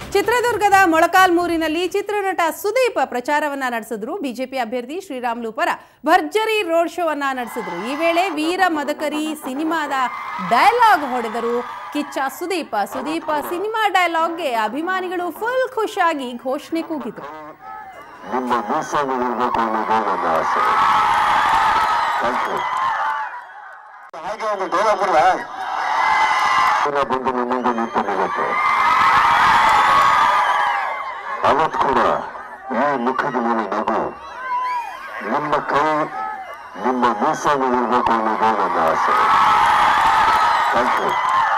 ಚಿತ್ರದುರ್ಗದ ಮೊಳಕಾಲ್ಮೂರಿನಲ್ಲಿ ಚಿತ್ರನಟ ಸುದೀಪ್ ಪ್ರಚಾರವನ್ನ ನಡೆಸಿದ್ರು ಬಿಜೆಪಿ ಅಭ್ಯರ್ಥಿ ಶ್ರೀರಾಮ್ಲು ಪರ ಭರ್ಜರಿ ರೋಡ್ ಶೋ ಅನ್ನ ನಡೆಸಿದ್ರು ಈ ವೇಳೆ ವೀರ ಮದಕರಿ ಸಿನಿಮಾದ ಡೈಲಾಗ್ ಹೊಡೆದರು ಕಿಚ್ಚ ಸುದೀಪ್ ಸುದೀಪ್ ಸಿನಿಮಾ ಡೈಲಾಗ್ಗೆ ಅಭಿಮಾನಿಗಳು ಫುಲ್ ಖುಷಿಯಾಗಿ ಘೋಷಣೆ ಕೂಗಿದ್ರು ನಿಮ್ಮ ಮೀಸಲು ಇರಬೇಕು ಅನ್ನೋದು ನನ್ನ ಆಸೆ ಥ್ಯಾಂಕ್ ಯು ಹಾಗೆ ಒಂದು ಡೈಲಾಗ್ ಬಿಡಲ ಬಂದು ನಿಮ್ಮ ಮುಂದೆ ನಿಂತು ನಿಲ್ಲುತ್ತೆ ಅವತ್ತು ಕೂಡ ಈ ಮುಖದ ಮೇಲೆ ನಗು ನಿಮ್ಮ ಕೈ ನಿಮ್ಮ ಮೀಸಲು ಇರಬೇಕು ಅನ್ನೋದು ನನ್ನ ಆಸೆ ಥ್ಯಾಂಕ್ ಯು